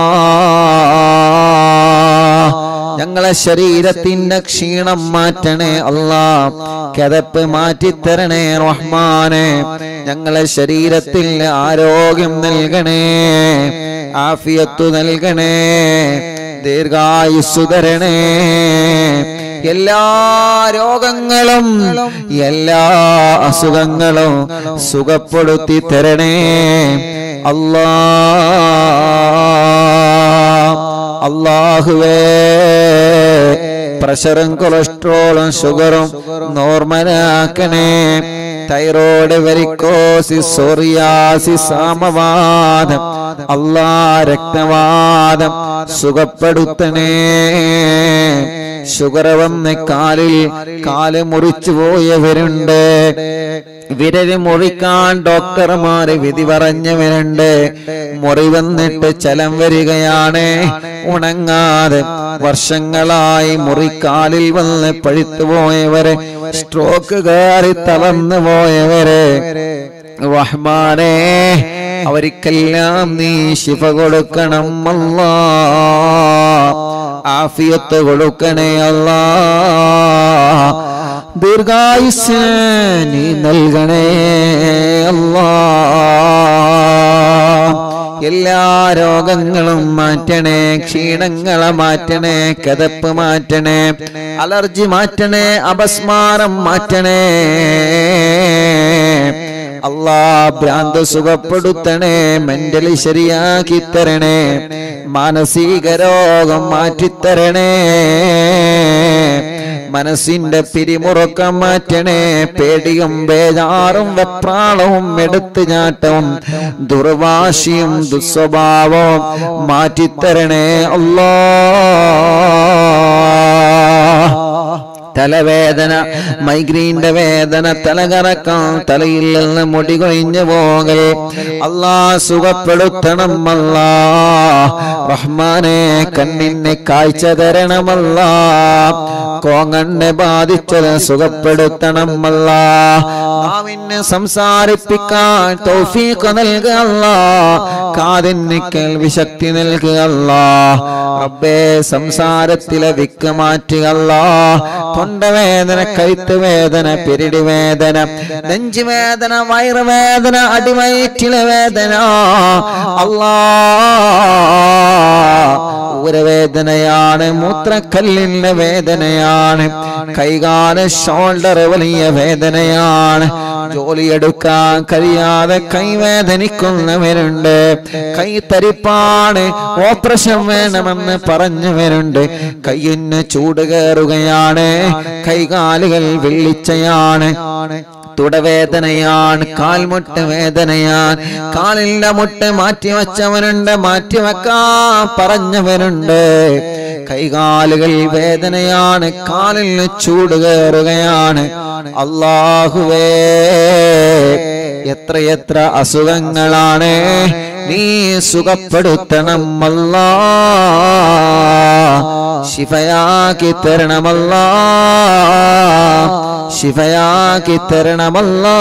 Speaker 1: ഞങ്ങളെ ശരീരത്തിന്റെ ക്ഷീണം മാറ്റണേ അല്ലാ കിതപ്പ് മാറ്റിത്തരണേ റഹ്മാനെ ഞങ്ങളെ ശരീരത്തിൽ ആരോഗ്യം നൽകണേ ആഫിയത്തു നൽകണേ ദീർഘായുസ് തരണേ എല്ലാ രോഗങ്ങളും എല്ലാ അസുഖങ്ങളും സുഖപ്പെടുത്തി തരണേ അല്ലാ അള്ളാഹുവേ പ്രഷറും കൊളസ്ട്രോളും ഷുഗറും നോർമലാക്കണേ തൈറോയ്ഡ് വെരിക്കോസിസ് സോറിയാസിസ് സാമവാദം അല്ലാ രക്തവാദം സുഖപ്പെടുത്തണേ ഷുഗർ വന്ന് കാലിൽ കാല് മുറിച്ചു പോയവരുണ്ട് വിരല് മുറിക്കാൻ ഡോക്ടർമാര് വിധി പറഞ്ഞവരുണ്ട് മുറി വന്നിട്ട് ചലം വരികയാണ് ഉണങ്ങാതെ വർഷങ്ങളായി മുറിക്കാലിൽ വന്ന് പഴുത്തു പോയവരെ സ്ട്രോക്ക് കയറി തളർന്നു പോയവരെ റഹ്മാനെ അവർക്കെല്ലാം നീ ശിഫ കൊടുക്കണം അല്ലാ ആഫിയത്ത് കൊടുക്കണേ അല്ലാ ദീർഘായുസ് നീ നൽകണേ അല്ലാ എല്ലാ രോഗങ്ങളും മാറ്റണേ ക്ഷീണങ്ങളെ മാറ്റണേ കതപ്പ് മാറ്റണേ അലർജി മാറ്റണേ അപസ്മാരം മാറ്റണേ അല്ലാ ഭ്രാന്ത് സുഖപ്പെടുത്തണേ മെന്റലി ശരിയാക്കി തരണേ മാനസിക രോഗം മാറ്റിത്തരണേ മനസ്സിന്റെ പിരിമുറുക്കം മാറ്റണേ പേടിയും ബേജാറും വെപ്രാളവും എടുത്തു ചാട്ടവും ദുർവാശിയും ദുസ്വഭാവവും മാറ്റിത്തരണേ അല്ലാ തലവേദന മൈഗ്രീന്റെ വേദന തലകറക്കം തലയിൽ നിന്ന് മുടി കൊഴിഞ്ഞു പോകൽ അല്ലാ സുഖപ്പെടുത്തണം അല്ലാ റഹ്മാനെ കണ്ണിന് കാഴ്ച തരണമല്ല കോങ്ങണ്ണെ ബാധിച്ചത് സുഖപ്പെടുത്തണം അല്ല നാവിന് സംസാരിപ്പിക്കാൻ തൗഫീഖ് നൽകുക അല്ലാ കാതിന് കേൾവി ശക്തി നൽകുക അല്ലാ റബ്ബേ സംസാരത്തിലെ വിക്ക് മാറ്റുക അല്ലാ തൊണ്ടവേദന കഴുത്ത് വേദന പിരിടി വേദന നെഞ്ചുവേദന വയറുവേദന അടിവയറ്റിലെ വേദന അല്ലാ ഊരവേദനയാണ് മൂത്രക്കല്ലിന്റെ വേദനയാണ് കൈകാല ഷോൾഡർ വലിയ വേദനയാണ് ജോലിയെടുക്കാൻ കഴിയാതെ കൈവേദനിക്കുന്നവരുണ്ട് കൈ തരിപ്പാണ് ഓപ്പറേഷൻ വേണമെന്ന് പറഞ്ഞവരുണ്ട് കയ്യിന് ചൂട് കയറുകയാണ് കൈകാലുകൾ വെള്ളിച്ചയാണ് തുടവേദനയാണ് കാൽമുട്ട് വേദനയാണ് കാലിന്റെ മുട്ട് മാറ്റിവെച്ചവനുണ്ട് മാറ്റിവെക്കാൻ പറഞ്ഞവനുണ്ട് കൈകാലുകൾ വേദനയാണ് കാലിന് ചൂട് കയറുകയാണ് അള്ളാഹുവേ എത്രയെത്ര അസുഖങ്ങളാണ് നീ സുഖപ്പെടുത്തണം അല്ലാ ശിഫയാക്കി തരണമല്ലാ ശിഫയാക്കി തരണമല്ലാ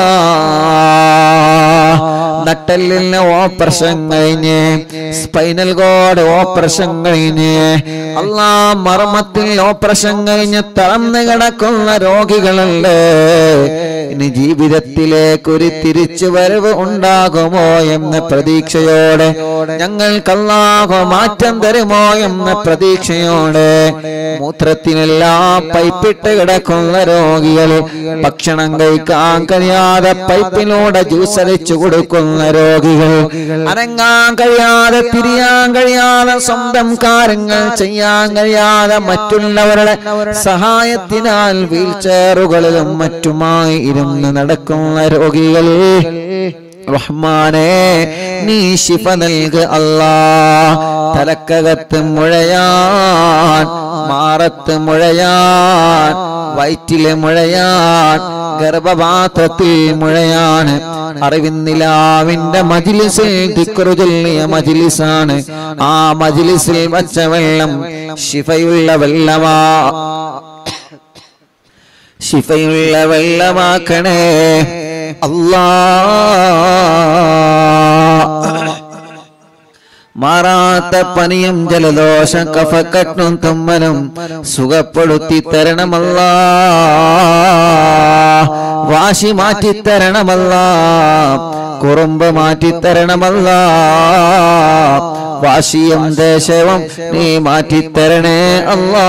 Speaker 1: നട്ടലിന് ഓപ്പറേഷൻ കഴിഞ്ഞ് സ്പൈനൽ കോഡ് ഓപ്പറേഷൻ കഴിഞ്ഞ് അല്ലാ മർമ്മത്തിൽ ഓപ്പറേഷൻ കഴിഞ്ഞ് തളർന്നു കിടക്കുന്ന രോഗികളല്ലേ ഇനി ജീവിതത്തിലേക്ക് ഒരു തിരിച്ചു വരവ് ഉണ്ടാകുമോ എന്ന പ്രതീക്ഷയോടെ ഞങ്ങൾക്കല്ലാഹോ മാറ്റം തരുമോ എന്ന പ്രതീക്ഷയോടെ മൂത്രത്തിനെല്ലാം പൈപ്പിട്ട് കിടക്കുന്ന രോഗികൾ ഭക്ഷണം കഴിക്കാൻ കഴിയാതെ പൈപ്പിലൂടെ ജ്യൂസ് അടിച്ചു കൊടുക്കുന്ന രോഗികൾ അനങ്ങാൻ കഴിയാതെ തിരിയാൻ കഴിയാതെ സ്വന്തം കാര്യങ്ങൾ ചെയ്യാൻ കഴിയാതെ മറ്റുള്ളവരുടെ സഹായത്തിനാൽ വീൽ ചെയറുകളിലും മറ്റുമായി ഇരുന്ന് നടക്കുന്ന രോഗികൾ റഹ്മാനെ നീ ശിഫ നൽക് അല്ലാ തലക്കകത്ത് മുഴയാൻ മാറത്ത് മുഴയാൻ വയറ്റിലെ മുഴയാൻ ഗർഭപാത്രത്തിൽ മുഴയാണ് അറിവിന്നിലാവിന്റെ മജിലിസിൽ ദിക്റ് ചൊല്ലിയ മജിലിസാണ് ആ മജിലിസിൽ വച്ച വെള്ളം ശിഫയുള്ള വെള്ളമാ ശിഫയുള്ള വെള്ളമാക്കണേ അല്ലാ മാറാത്ത പനിയും ജലദോഷ കഫക്കട്ടും തുമ്മലും സുഖപ്പെടുത്തി തരണമല്ല വാശി മാറ്റി തരണമല്ല കുറുമ്പ് മാറ്റി തരണമല്ല വാശിയും ദേശവും നീ മാറ്റിത്തരണേ അല്ലാ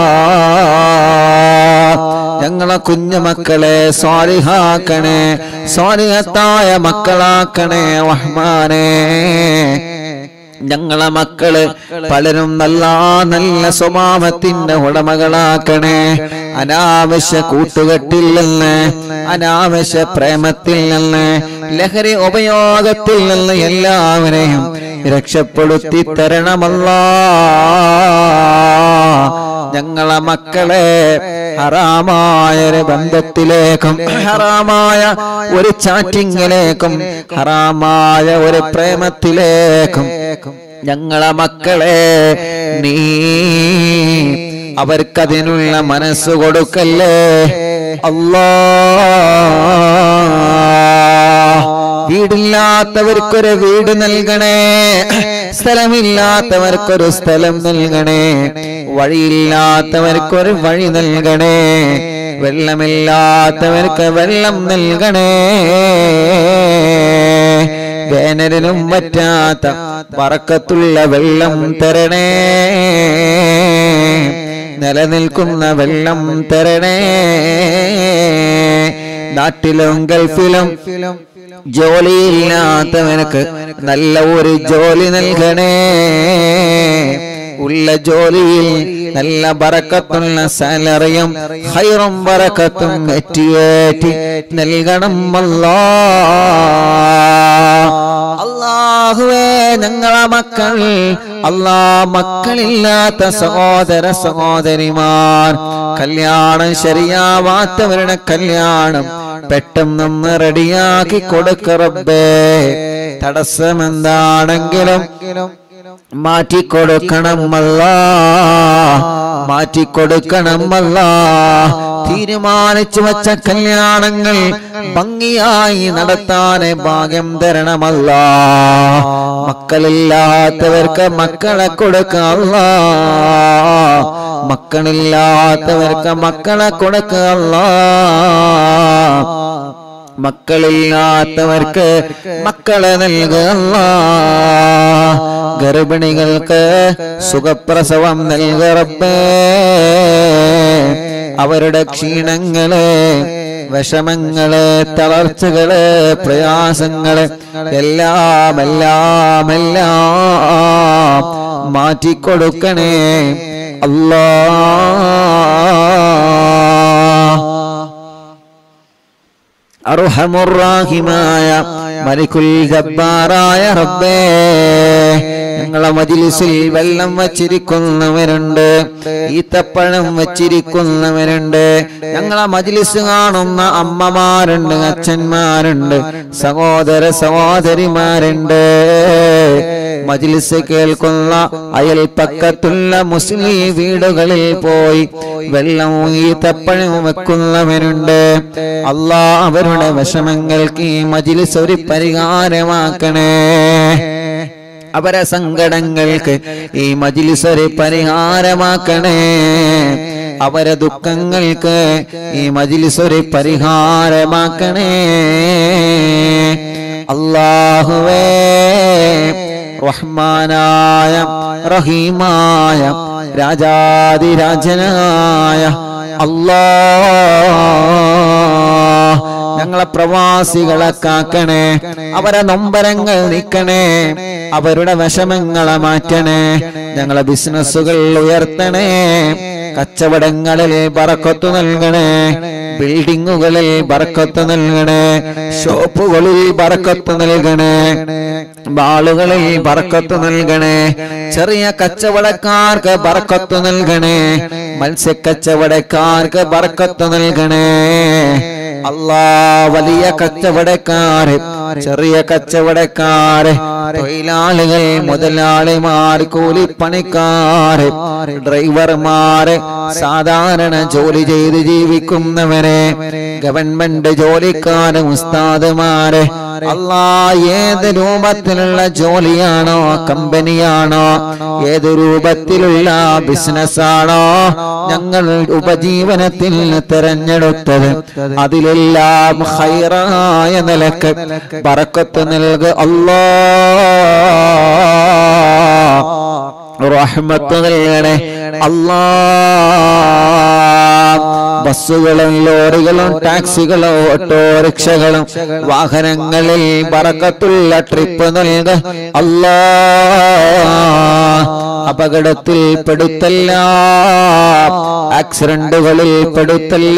Speaker 1: ഞങ്ങളെ കുഞ്ഞുമക്കളെ സ്വാലിഹാക്കണേ സ്വാലിഹത്തായ മക്കളാക്കണേ റഹ്മാനേ ഞങ്ങളെ മക്കള് പലരും നല്ല നല്ല സ്വഭാവത്തിന്റെ ഉടമകളാക്കണേ അനാവശ്യ കൂട്ടുകെട്ടിൽ നിന്ന് അനാവശ്യ പ്രേമത്തിൽ നിന്ന് ലഹരി ഉപയോഗത്തിൽ നിന്ന് എല്ലാവരെയും രക്ഷപ്പെടുത്തി തരണമല്ല ഞങ്ങളെ മക്കളെ ഹറാമായ ഒരു ബന്ധത്തിലേക്കും ഹറാമായ ഒരു ചാറ്റിങ്ങിലേക്കും ഹറാമായ ഒരു പ്രേമത്തിലേക്കും ഞങ്ങളെ മക്കളെ നീ അവർക്കതിനുള്ള മനസ്സ് കൊടുക്കല്ലേ അല്ലാ വീടില്ലാത്തവർക്കൊരു വീട് നൽകണേ സ്ഥലമില്ലാത്തവർക്കൊരു സ്ഥലം നൽകണേ വഴിയില്ലാത്തവർക്കൊരു വഴി നൽകണേ വെള്ളമില്ലാത്തവർക്ക് വെള്ളം നൽകണേ വേനലിനും പറ്റാത്ത പറക്കത്തുള്ള വെള്ളം തരണേ നിലനിൽക്കുന്ന വെള്ളം തരണേ നാട്ടിലും ഗൾഫിലും ജോലിയില്ലാത്തവനക്ക് നല്ല ഒരു ജോലി നൽകണേ ഉള്ള ജോലിയിൽ നല്ല ബറക്കത്തുള്ള സാലറിയും ഹൈറും ബറക്കത്തും എറ്റിയേറ്റി നൽകണം അല്ലാ അള്ളാഹുവേ ഞങ്ങളെ മക്കൾ അല്ലാ മക്കളില്ലാത്ത സഹോദര സഹോദരിമാർ കല്യാണം ശരിയാവാത്തവരുടെ കല്യാണം പെട്ടെന്നൊന്ന് റെഡിയാക്കി കൊടുക്ക റബ്ബേ തടസ്സമെന്താണെങ്കിലും മാറ്റിക്കൊടുക്കണമല്ല മാറ്റിക്കൊടുക്കണമല്ല തീരുമാനിച്ചു വച്ച കല്യാണങ്ങൾ ഭംഗിയായി നടത്താൻ ഭാഗ്യം തരണമല്ല മക്കളില്ലാത്തവർക്ക് മക്കളെ കൊടുക്കല്ല മക്കളില്ലാത്തവർക്ക് മക്കളെ കൊടുക്കല്ല മക്കളില്ലാത്തവർക്ക് മക്കളെ നൽകല്ല ഗർഭിണികൾക്ക് സുഖപ്രസവം നൽകറപ്പേ അവരുടെ ക്ഷീണങ്ങള് വിഷമങ്ങള് തളർച്ചകള് പ്രയാസങ്ങള് എല്ലാം എല്ലാം എല്ലാം മാറ്റിക്കൊടുക്കണേ അല്ലാ അർഹമുറാഹിമായ മലിക്കുൽ ജബ്ബാറായ റബ്ബേ ഞങ്ങളെ മജിലിസിൽ വെള്ളം വച്ചിരിക്കുന്നവരുണ്ട് ഈത്തപ്പഴം വച്ചിരിക്കുന്നവരുണ്ട് ഞങ്ങളെ മജിലിസ് കാണുന്ന അമ്മമാരുണ്ട് അച്ഛന്മാരുണ്ട് സഹോദര സഹോദരിമാരുണ്ട് മജിലിസ് കേൾക്കുന്ന അയൽപ്പക്കത്തുള്ള മുസ്ലിം വീടുകളിൽ പോയി വെള്ളം ഈത്തപ്പഴം വെക്കുന്നവരുണ്ട് അല്ലാ അവരുടെ വിഷമങ്ങൾക്ക് ഈ മജിലിസ് ഒരു പരിഹാരമാക്കണേ അവരെ സങ്കടങ്ങൾക്ക് ഈ മജിലിസ് ഒരു പരിഹാരമാക്കണേ അവരെ ദുഃഖങ്ങൾക്ക് ഈ മജിലിസ് ഒരു പരിഹാരമാക്കണേ അള്ളാഹുവേ റഹ്മാനായ റഹീമായ രാജാതിരാജനായ അല്ലാ ഞങ്ങളെ പ്രവാസികളെ കാക്കണേ അവരെ നൊമ്പരങ്ങൾ നീക്കണേ അവരുടെ വിഷമങ്ങളെ മാറ്റണേ ഞങ്ങളെ ബിസിനസ്സുകൾ ഉയർത്തണേ കച്ചവടങ്ങളിൽ ബറക്കത്ത് നൽകണേ ബിൽഡിങ്ങുകളിൽ ബറക്കത്ത് നൽകണേ ഷോപ്പുകളിൽ ബറക്കത്ത് നൽകണേ ബാളുകളിൽ ബറക്കത്ത് നൽകണേ ചെറിയ കച്ചവടക്കാർക്ക് ബറക്കത്ത് നൽകണേ മത്സ്യക്കച്ചവടക്കാർക്ക് ബറക്കത്ത് നൽകണേ അല്ലാ വലിയ കച്ചവടക്കാര് ചെറിയ കച്ചവടക്കാര് തൊഴിലാളികൾ മുതലാളിമാർ കൂലിപ്പണിക്കാര് ഡ്രൈവർമാര് സാധാരണ ജോലി ചെയ്ത് ജീവിക്കുന്നവരെ ഗവൺമെന്റ് ജോലിക്കാര് ഉസ്താദുമാര് അല്ലാ ഏത് രൂപത്തിലുള്ള ജോലിയാണോ കമ്പനിയാണോ ഏത് രൂപത്തിലുള്ള ബിസിനസ്സാണോ ഞങ്ങൾ ഉപജീവനത്തിൽ തെരഞ്ഞെടുത്തത് അതിലെല്ലാം ഹൈറായ നിലക്ക് ബറക്കത്ത് നൽക അല്ലാ റഹ്മത്ത് നൽകണേ അല്ലാ ബസ്സുകളും ലോറികളും ടാക്സികളും ഓട്ടോറിക്ഷകളും വാഹനങ്ങളിൽ ബറക്കത്തുള്ള ട്രിപ്പ് നൽക അല്ലാ അപകടത്തിൽ പെടുത്തല്ല ആക്സിഡന്റുകളിൽ പെടുത്തല്ല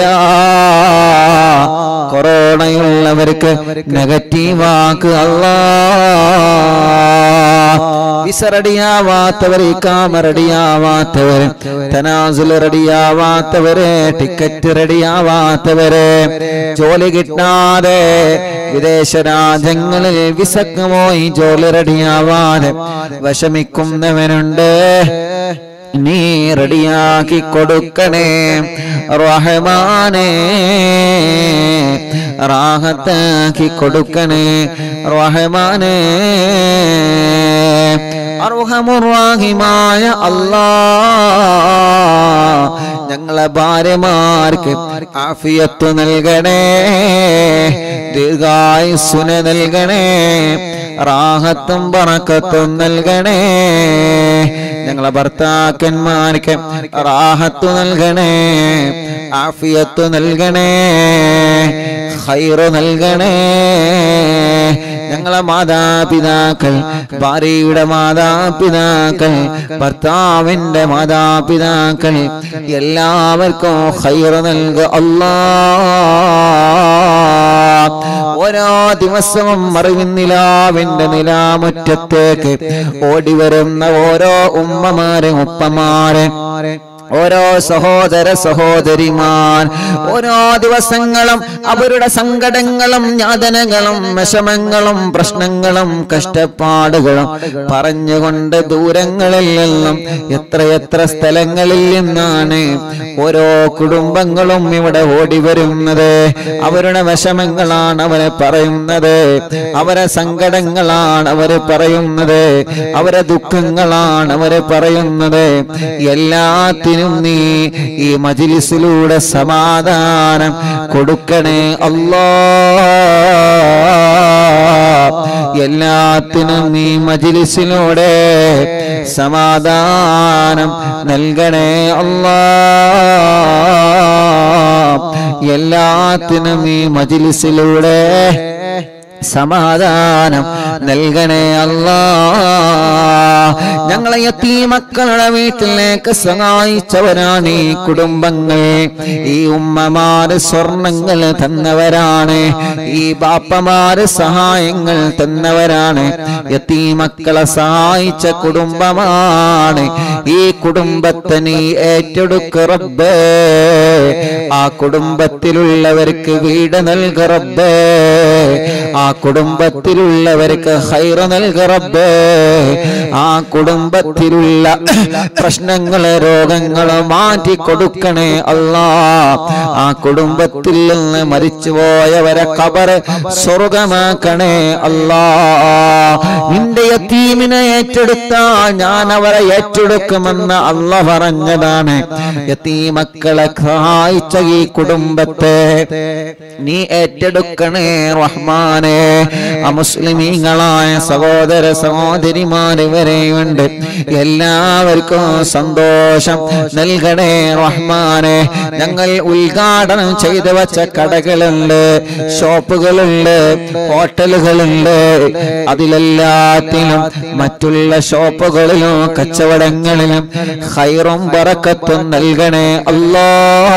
Speaker 1: കൊറോണയുള്ളവർക്ക് നെഗറ്റീവാക്ക് അല്ലാ വിസ റെഡിയാവാത്തവര് ഇക്കാമ റെഡിയാവാത്തവര് തനാസുൽ റെഡിയാവാത്തവര് ടിക്കറ്റ് റെഡിയാവാത്തവര് ജോലി കിട്ടാതെ വിദേശ രാജ്യങ്ങളിൽ വിസക്ക് പോയി ജോലി റെഡിയാവാതെ വിഷമിക്കുന്നവനുണ്ട് നീ റെഡിയാക്കി കൊടുക്കണേ റഹമാനേ റാഹത്താക്കി കൊടുക്കണേ റഹമാനേ അർഹമുറാഹിമായ അല്ലാ ഞങ്ങളെ ഭാര്യമാർക്ക് ആഫിയത്ത് നൽകണേ ദീർഘായുസുന നൽകണേ റാഹത്തും പറക്കത്തും നൽകണേ ഞങ്ങളെ ഭർത്താക്കന്മാർക്ക് റാഹത്തു നൽകണേ ആഫിയത്ത് നൽകണേ ഹൈറ് നൽകണേ ഞങ്ങളെ മാതാപിതാക്കൾ ഭാര്യയുടെ മാതാപിതാക്കൾ ഭർത്താവിന്റെ മാതാപിതാക്കൾ എല്ലാവർക്കും ഹൈറ് നൽക അല്ലാ ഓരോ ദിവസവും അറിവിന്നിലാവിന്റെ നിലാമുറ്റത്തേക്ക് ഓടി വരുന്ന ഓരോ ഉമ്മമാരെ ഉപ്പമാരെ ഓരോ സഹോദര സഹോദരിമാർ ഓരോ ദിവസങ്ങളും അവരുടെ സങ്കടങ്ങളും യാതനകളും വിഷമങ്ങളും പ്രശ്നങ്ങളും കഷ്ടപ്പാടുകളും പറഞ്ഞുകൊണ്ട് ദൂരങ്ങളിൽ നിന്നും എത്രയെത്ര സ്ഥലങ്ങളിൽ നിന്നാണ് ഓരോ കുടുംബങ്ങളും ഇവിടെ ഓടി വരുന്നത് അവരുടെ വിഷമങ്ങളാണ് അവരെ പറയുന്നത് അവരെ സങ്കടങ്ങളാണ് അവര് പറയുന്നത് അവരെ ദുഃഖങ്ങളാണ് അവര് പറയുന്നത് എല്ലാത്തിനും നീ ഈ മജിലിസിലൂടെ സമാധാനം കൊടുക്കണേ അല്ലാ എല്ലാത്തിനും നീ മജിലിസിലൂടെ സമാധാനം നൽകണേ അല്ലാ എല്ലാത്തിനും ഈ മജിലിസിലൂടെ സമാധാനം നൽകണേ അല്ലാ ഞങ്ങളെ മക്കളുടെ വീട്ടിലേക്ക് സഹായിച്ചവരാണ് ഈ കുടുംബങ്ങൾ ഈ ഉമ്മമാര് സ്വർണങ്ങൾ തന്നവരാണ് ഈ ബാപ്പമാര് സഹായങ്ങൾ തന്നവരാണ് മക്കളെ സഹായിച്ച കുടുംബമാണ് ഈ കുടുംബത്തെ നീ ഏറ്റെടുക്ക റബ്ബേ ആ കുടുംബത്തിലുള്ളവർക്ക് വീട് നൽക റബ്ബേ ആ കുടുംബത്തിലുള്ളവർക്ക് ഹൈറ നൽക റബ്ബേ ആ കുടുംബത്തിലുള്ള പ്രശ്നങ്ങള് രോഗങ്ങള് മാറ്റി കൊടുക്കണേ അല്ലാ ആ കുടുംബത്തിൽ നിന്ന് മരിച്ചുപോയവരെ കബറ് സ്വർഗമാക്കണേ അല്ലാ നിന്റെ യത്തീമിനെ ഏറ്റെടുത്താൽ ഞാൻ അവരെ ഏറ്റെടുക്കുമെന്ന് അല്ല പറഞ്ഞതാണ് യത്തീമക്കളെ സഹായിച്ച ഈ കുടുംബത്തെ നീ ഏറ്റെടുക്കണേ റഹ്മാനെ അമുസ്ലിമീങ്ങൾ കുഞ്ഞുങ്ങളായ സഹോദര സഹോദരിമാര് വരെയുണ്ട് എല്ലാവർക്കും സന്തോഷം നൽകണേ റഹ്മാനെ ഞങ്ങൾ ഉദ്ഘാടനം ചെയ്തു വച്ച കടകളുണ്ട് ഷോപ്പുകളുണ്ട് ഹോട്ടലുകളുണ്ട് അതിലെല്ലാത്തിലും മറ്റുള്ള ഷോപ്പുകളിലും കച്ചവടങ്ങളിലും ഹൈറും ബറക്കത്തും നൽകണേ അല്ലാ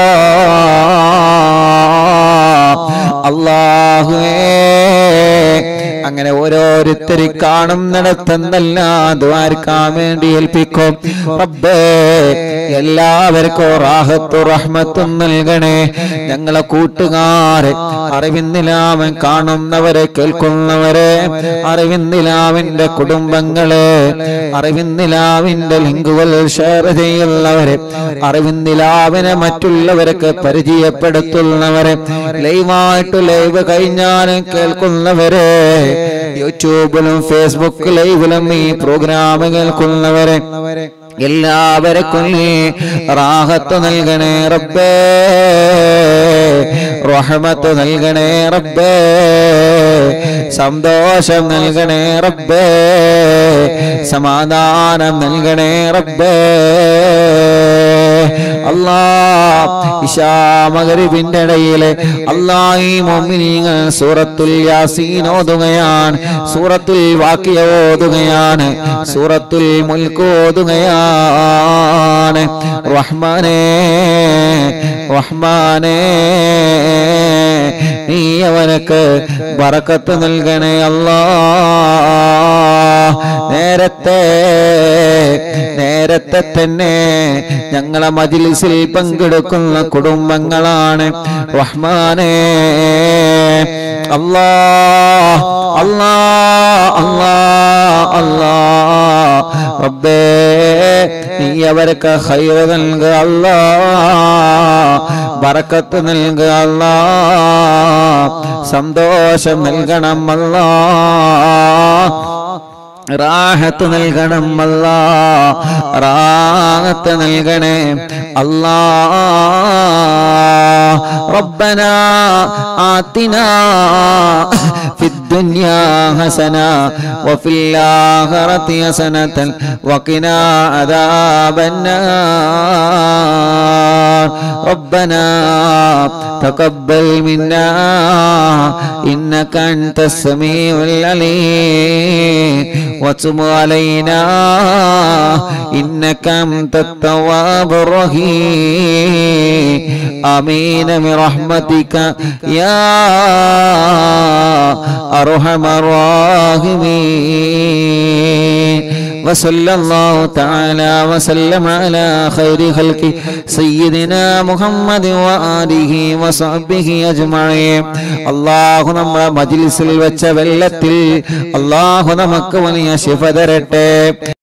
Speaker 1: അള്ളാഹുവേ അങ്ങനെ ഓരോരുത്തർ കാണുന്നിടത്തെന്നെല്ലാം ദ്വാരക്കാൻ വേണ്ടി ഏൽപ്പിക്കും റബ്ബേ എല്ലാവർക്കും റാഹത്തു റഹ്മത്തും നൽകണേ ഞങ്ങളെ കൂട്ടുകാരെ അറിവിന്ദിലാവൻ കാണുന്നവരെ കേൾക്കുന്നവരെ അറിവിന്ദിലാവിന്റെ കുടുംബങ്ങളെ അറിവിന്ദിലാവിന്റെ ലിങ്കുകൾ ഷെയർ ചെയ്യുന്നവരെ അറിവിന്ദിലാവിനെ മറ്റുള്ളവർക്ക് പരിചയപ്പെടുത്തുന്നവരെ ലൈവായിട്ട് ലൈവ് കഴിഞ്ഞാലും കേൾക്കുന്നവരെ യൂട്യൂബിലും ഫേസ്ബുക്ക് ലൈവിലും ഈ പ്രോഗ്രാം കേൾക്കുന്നവരെ എല്ലാവർക്കും നീ റാഹത്ത് നൽകണേ റബ്ബേ റഹ്മത്ത് നൽകണേ റബ്ബേ സന്തോഷം നൽകണേ റബ്ബേ സമാധാനം നൽകണേ റബ്ബേ അല്ലാ ഇഷാമകരിവിന്റെ ഇടയില് അല്ലാ ഈ മൊമിനിങ്ങൾ സൂറത്തുൽ യാസീൻ ഓതുകയാണ് സൂറത്തുൽ വാക്കിയ ഓതുകയാണ് സൂറത്തുൽ മുൽക്ക് ഓതുകയാണ് റഹ്മാനേ റഹ്മാനേ നീ അവനക്ക് ബറക്കത്ത് നൽകണേ അല്ലാ നേരത്തെ നേരത്തെ തന്നെ ഞങ്ങളെ മജിലിസിൽ പങ്കെടുക്കുന്ന കുടുംബങ്ങളാണ് റഹ്മാനേ അല്ലാ അല്ലാ അല്ലാ അല്ലാ റബ്ബേ നീ അവർക്ക് ഹൈറ് നൽകുക അല്ലാ ബറക്കത്ത് നൽകുക അല്ലാ സന്തോഷം നൽകണം അല്ലാ റാഹത്ത് നൽകണം അല്ലാ റാഹത്ത് നൽകണേ അല്ലാ ربنا آتنا في الدنيا حسنة وفي الآخرة حسنة وقنا عذاب النار ربنا تقبل منا إنك أنت السميع العليم وتب علينا إنك أنت التواب الرحيم آمين برحمتك يا أرحم الراحمين وصلى الله تعالى وسلم على خير خلق سيدنا محمد وآله وصحبه أجمعين അള്ളാഹു നമ്മുടെ മജിലിസിൽ വെച്ച വെള്ളത്തിൽ അള്ളാഹു നമുക്ക് വലിയ ശിഫ തരട്ടെ